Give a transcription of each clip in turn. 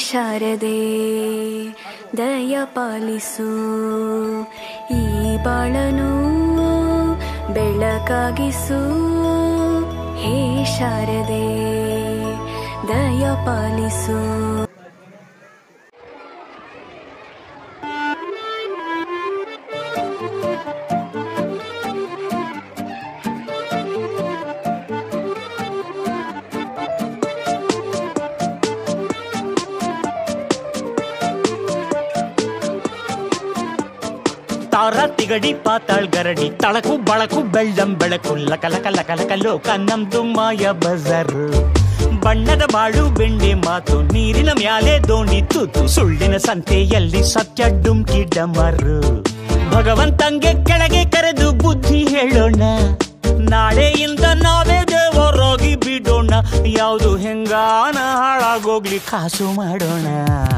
ಶಾರದೆ ದಯ ಪಾಲಿಸು ಈ ಬಾಳನು ಬೆಳಕಾಗಿಸು ಹೇ ಶಾರದೆ ದಯ ಪಾಲಿಸು ತಾರ ತಿಗಡಿ ಪಾತಾಳ್ ಗರಡಿ ತಳಕು ಬಳಕು ಬೆಳ್ಳಂ ಬೆಳಕು ಲಕ ಲಕ ಲಕ ಲಕ ಲೋಕ ನಮ್ದು ಮಾಯ ಬಜಾರ್ ಬಣ್ಣದ ಬಾಳು ಬೆಂಡೆ ಮಾತು ನೀರಿನ ಮ್ಯಾಲೆ ದೋಣಿ ತೂತು ಸುಳ್ಳಿನ ಸಂತೆಯಲ್ಲಿ ಸತ್ಯ ಡುಮ್ಕಿ ಡಮರು ಭಗವಂತಂಗೆ ಕೆಳಗೆ ಕರೆದು ಬುದ್ಧಿ ಹೇಳೋಣ ನಾಳೆಯಿಂದ ನಾವೇ ದೇವರಾಗಿ ಬಿಡೋಣ ಯಾವುದು ಹೆಂಗಾನ ಹಾಳಾಗೋಗ್ಲಿ ಕಾಸು ಮಾಡೋಣ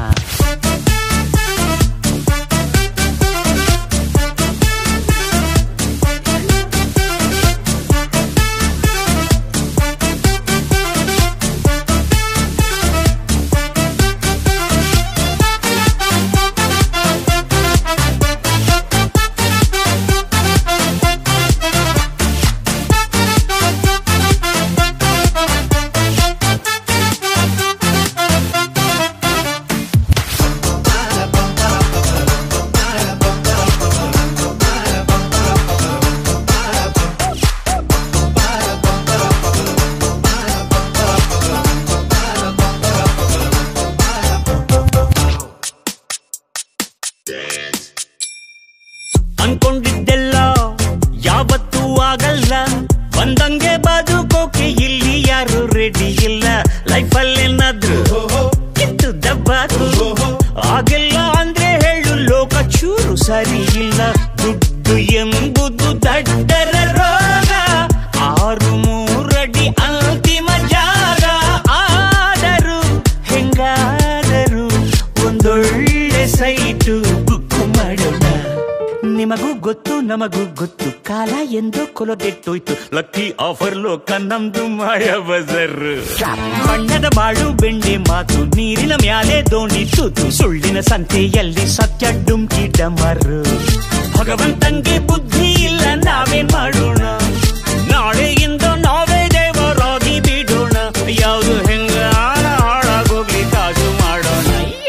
ಅನ್ಕೊಂಡಿದ್ದೆಲ್ಲ ಯಾವತ್ತೂ ಆಗಲ್ಲ ಬಂದಂಗೆ ಬದುಕೋಕೆ ಇಲ್ಲಿ ಯಾರು ರೆಡಿ ಇಲ್ಲ ಲೈಫಲ್ಲಿ ಏನಾದ್ರು ಕಿತ್ತು ದಬ್ಬಾತು ಆಗಿಲ್ಲ ಅಂದ್ರೆ ಹೇಳು ಲೋಕ ಚೂರು ಸರಿ ಇಲ್ಲ ದುಡ್ಡು ಎಂಬುದು ದಡ್ಡರ ರೋಗ ಆರು ಮೂರಡಿ ಅಂತಿಮ ಜಾಗ ಆದರೂ ಹೆಂಗಾದರೂ ಒಂದೊಳ್ಳೆ ಸೈಟು ಬುಕ್ ಮಾಡೋಣ ನಿಮಗೂ ಗೊತ್ತು ನಮಗೂ ಗೊತ್ತು ಕಾಲ ಎಂದು ಕೊಲಗೆಟ್ಟೋಯ್ತು ಲಕ್ಕಿ ಆಫರ್ ಲೋಕ ನಮ್ದು ಮಾಯ ಬಜರ್ ಬಣ್ಣದ ಬಾಳು ಬೆಂಡೆ ಮಾತು ನೀರಿನ ಮ್ಯಾಲೆ ದೋಣಿ ತೂತು ಸುಳ್ಳಿನ ಸಂತೆಯಲ್ಲಿ ಸತ್ಯ ಡುಮ್ಕಿ ಡಮರು ಭಗವಂತಂಗೆ ಬುದ್ಧಿ ಇಲ್ಲ ನಾವೇನ್ ಮಾಡೋಣ ನಾಳೆಯಿಂದ ನಾವೇ ದೇವರಾಗಿ ಬಿಡೋಣ ಯಾವುದು ಹೆಂಗ ಹಾಳಾಗೋಗ್ಲಿ ಕಾಜು ಮಾಡೋಣ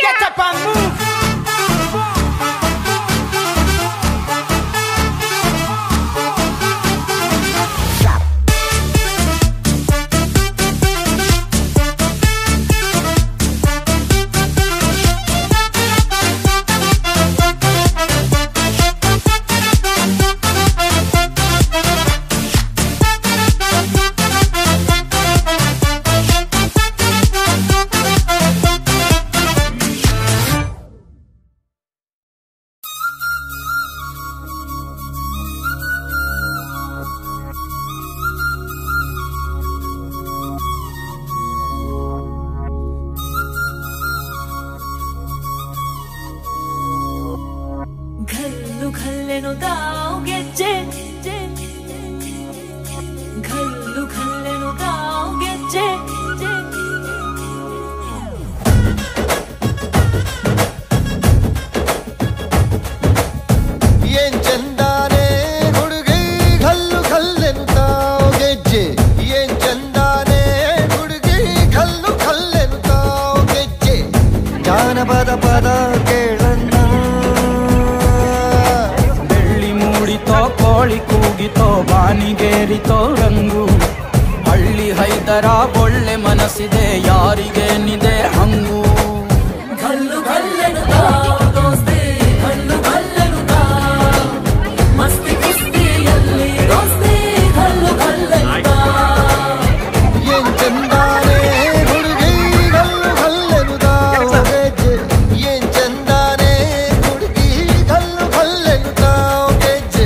ಘಲ್ಲು ಘಲ್ಲೆನು ತಾವು ಗೆಜ್ಜೆ ಘಲ್ಲು ಘಲ್ಲೆನು ತಾವು ಗೆಜ್ಜೆ ಏನ್ ಚಂದಾನೆ ಹುಡುಗಿ ಕಲ್ಲು ಕಲ್ಲೆನುತ್ತಾವ್ ಗೆಜ್ಜೆ ಏನ್ ಚಂದಾನೆ ಹುಡುಗಿ ಕಲ್ಲು ಕಲ್ಲೆನುತ್ತಾವ್ ಗೆಜ್ಜೆ ಜಾನಪದ ಪದ ಕೇಳಣ್ಣ ಬೆಳ್ಳಿ ಮೂಡಿತೋ ಕೋಳಿ ಕೂಗಿತೋ ಬಾನಿಗೇರಿತೋ ರಂಗು ಹಳ್ಳಿ ಹೈದರ ಒಳ್ಳೆ ಮನಸ್ಸಿದೆ ಯಾರಿಗೇನಿದೆ ಹಂಗು ಘಲ್ಲು ಘಲ್ಲೆನು ತಾವು ದೋಸ್ತಿ ಘಲ್ಲು ಘಲ್ಲೆನು ತಾವು ಮಸ್ತಿ ಕುಸ್ತಿಯಲ್ಲಿ ದೋಸ್ತಿ ಘಲ್ಲು ಘಲ್ಲೆನು ತಾವು ಏನ್ ಚಂದಾನೆ ಹುಡುಗಿ ಕಲ್ಲು ಕಲ್ಲೆನುತ್ತಾವ್ ಗೆಜ್ಜೆ ಏನ್ ಚಂದಾನೆ ಹುಡುಗಿ ಕಲ್ಲು ಕಲ್ಲೆನುತ್ತಾವ್ ಗೆಜ್ಜೆ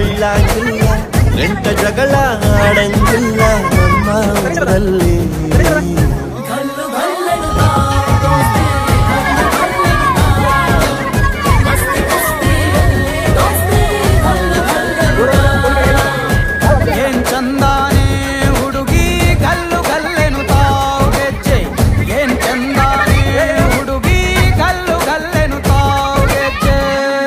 ಬೀಳಂಗಿಲ್ಲ ಗಂಟ ಜಗಳ ಆಡಂಗಿಲ್ಲ ನಮ್ಮ ಊರಲ್ಲಿ ಗಲ್ಲು ಗಲ್ಲೆನುತ್ತಾ ದೋಸ್ತಿ ಗಲ್ಲು ಗಲ್ಲೆನುತ್ತಾ ಮಸ್ತಿ ಕುಸ್ತಿಯಲ್ಲಿ ದೋಸ್ತಿ ಗಲ್ಲು ಗಲ್ಲೆನುತ್ತಾ ಏನ್ ಚಂದಾನೆ ಹುಡುಗಿ ಗಲ್ಲು ಗಲ್ಲೆನು ತಾವು ಗೆಜ್ಜೆ ಏನ್ ಚಂದಾನೆ ಹುಡುಗಿ ಗಲ್ಲು ಗಲ್ಲೆನು ತಾವು ಗೆಜ್ಜೆ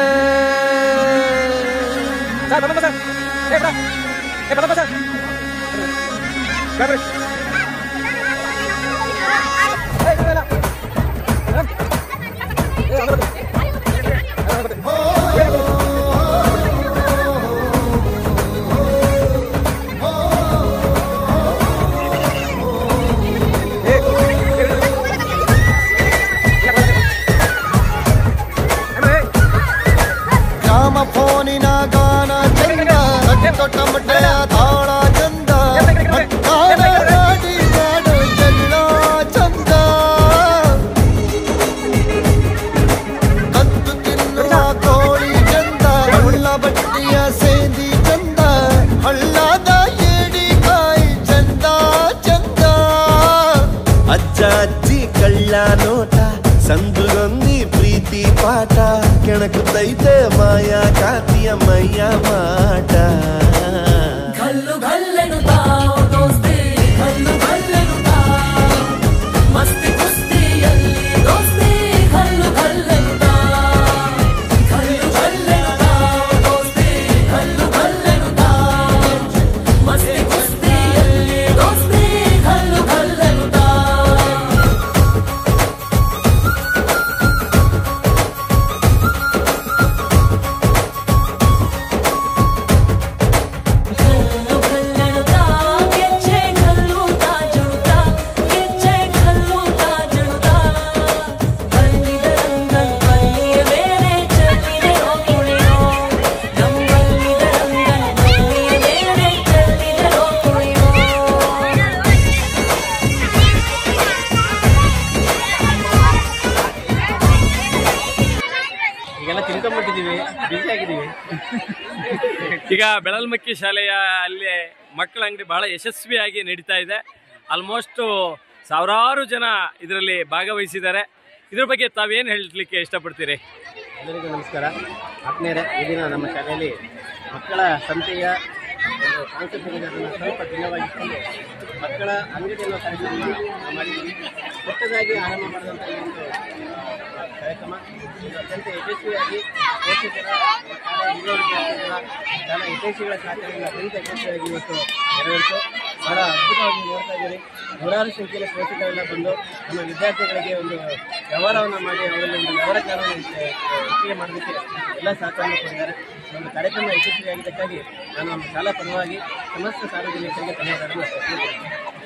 ಗ್ರಾಮ ಫೋನಿನ ಗಾನ ಚಂದ ಕಟ್ಟು ಟಮಟೆಯ ತಾಳ ಚಂದ ಮಟ್ಟಾಡ ಗಾಡಿ ಮಾಡೋ ಜಗಳ ಚಂದ ಕತ್ತು ತಿನ್ನುವ ಕೋಳಿ ಚಂದ ಉಳ್ಳ ಬಟ್ಟಿಯ ಸೇದಿ ಚಂದ ಹಳ್ಳದ ಏಡಿ ಕಾಯಿ ಚಂದ ಚಂದ ಅಜ್ಜ ಅಜ್ಜಿ ಕಳ್ಳ ನೋಟ ಸಂದುಗೊಂದಿ ಪ್ರೀತಿ ಪಾಠ ಕೆಣಕುತ್ತೈತೆ ಮಾಯಾ ಕಾತಿಯ ಮೈಯ ಮಾಟ ಗಲ್ಲು ಗಲ್ಲೆನುತ್ತಾ ದೋಸ್ತಿ ಗಲ್ಲು ಗಲ್ಲೆನುತ್ತಾ ಮಸ್ತಿ ಕುಸ್ತಿಯಲ್ಲಿ ದೋಸ್ತಿ ಗಲ್ಲು ಗಲ್ಲೆನುತ್ತಾ ಗಲ್ಲು ಗಲ್ಲೆನುತ್ತಾ ದೋಸ್ತಿ ಗಲ್ಲು ಗಲ್ಲೆನುತ್ತಾ ಮಸ್ತಿ ಕುಸ್ತಿಯಲ್ಲಿ ದೋಸ್ತಿ ಗಲ್ಲು ಗಲ್ಲೆನುತ್ತಾ ಗಲ್ಲು ಗಲ್ಲೆನುತ್ತಾ ಗೆಜ್ಜೆ ಗಲ್ಲುತ್ತಾ ಜುಳುತ್ತಾ ಗೆಜ್ಜೆ ಗಲ್ಲುತ್ತಾ ಜುಳುತ್ತಾ ಬಲ್ಲಿದ ರಂಗನ್ ಬಲ್ಲಿಯ ಮೇಲೆ ಚೆಲ್ಲಿದೆ ಕುಣಿಯೋ ನಮ್ ಬಲ್ಲಿದ ರಂಗನ್ ಬಲ್ಲಿಯ ಮೇಲೆ ಚೆಲ್ಲಿದೆ ಕುಣಿಯೋ ಈಗೆಲ್ಲ ತಿನ್ಕೊಂಡ್ಬಿಟ್ಟಿದೀವಿ ಬಿಸಿ ಆಗಿದ್ದೀವಿ ಈಗ ಬೆಳಲ್ಮಕ್ಕಿ ಶಾಲೆಯ ಅಲ್ಲಿ ಮಕ್ಕಳ ಅಂಗಡಿ ಬಹಳ ಯಶಸ್ವಿಯಾಗಿ ನಡೀತಾ ಇದೆ ಆಲ್ಮೋಸ್ಟ್ ಸಾವಿರಾರು ಜನ ಇದರಲ್ಲಿ ಭಾಗವಹಿಸಿದ್ದಾರೆ ಇದ್ರ ಬಗ್ಗೆ ತಾವೇನು ಹೇಳಲಿಕ್ಕೆ ಇಷ್ಟಪಡ್ತೀರಿ ಎಲ್ಲರಿಗೂ ನಮಸ್ಕಾರ ಆತ್ಮೀಯರೇ ಈ ದಿನ ನಮ್ಮ ಶಾಲೆಯಲ್ಲಿ ಮಕ್ಕಳ ಸಂತೆಯ ಒಂದು ಕಾನ್ಸೆಪ್ಟ್ ಇದೆ ಅದನ್ನು ಸ್ವಲ್ಪ ಭಿನ್ನವಾಗಿಟ್ಕೊಂಡು ಮಕ್ಕಳ ಅಂಗಡಿಯನ್ನು ಕಾರ್ಯಕ್ರಮವನ್ನು ನಾವು ಮಾಡಿದ್ದೀವಿ ಪುಟ್ಟದಾಗಿ ಆರಂಭ ಮಾಡಿದಂಥ ಈ ಒಂದು ಕಾರ್ಯಕ್ರಮ ಇದು ಅತ್ಯಂತ ಯಶಸ್ವಿಯಾಗಿ ಪೋಷಕರ ಶಾಲಾ ಹಿರಿಯ ವಿದ್ಯಾರ್ಥಿಗಳ ಶಾಲಾ ಹಿತೈಷಿಗಳ ಸಹಕಾರದಿಂದ ಅತ್ಯಂತ ಯಶಸ್ವಿಯಾಗಿ ಇವತ್ತು ನೆರವೇರಿತು ಬಹಳ ಅದ್ಭುತವಾಗಿ ನೋಡ್ತಾ ಇದ್ದೀರಿ ನೂರಾರು ಸಂಖ್ಯೆಯಲ್ಲಿ ಪೋಷಕರೆಲ್ಲ ಬಂದು ನಮ್ಮ ವಿದ್ಯಾರ್ಥಿಗಳಿಗೆ ಒಂದು ವ್ಯವಹಾರವನ್ನು ಮಾಡಿ ಅವರಲ್ಲಿ ಒಂದು ವ್ಯವಹಾರಕಾರವನ್ನು ಹೆಚ್ಚಿಗೆ ಮಾಡೋದಕ್ಕೆ ಎಲ್ಲ ಸಹಕಾರವನ್ನು ಕೊಟ್ಟಿದ್ದಾರೆ ನಮ್ಮ ಕಾರ್ಯಕ್ರಮ ಯಶಸ್ವಿಯಾಗಿದ್ದಕ್ಕಾಗಿ ನಾನು ನಮ್ಮ ಶಾಲಾ ಪರವಾಗಿ ಸಮಸ್ತ ಸಾರ್ವಜನಿಕರಿಗೆ ಧನ್ಯವಾದಗಳನ್ನು ಅರ್ಪಿಸುತ್ತೇನೆ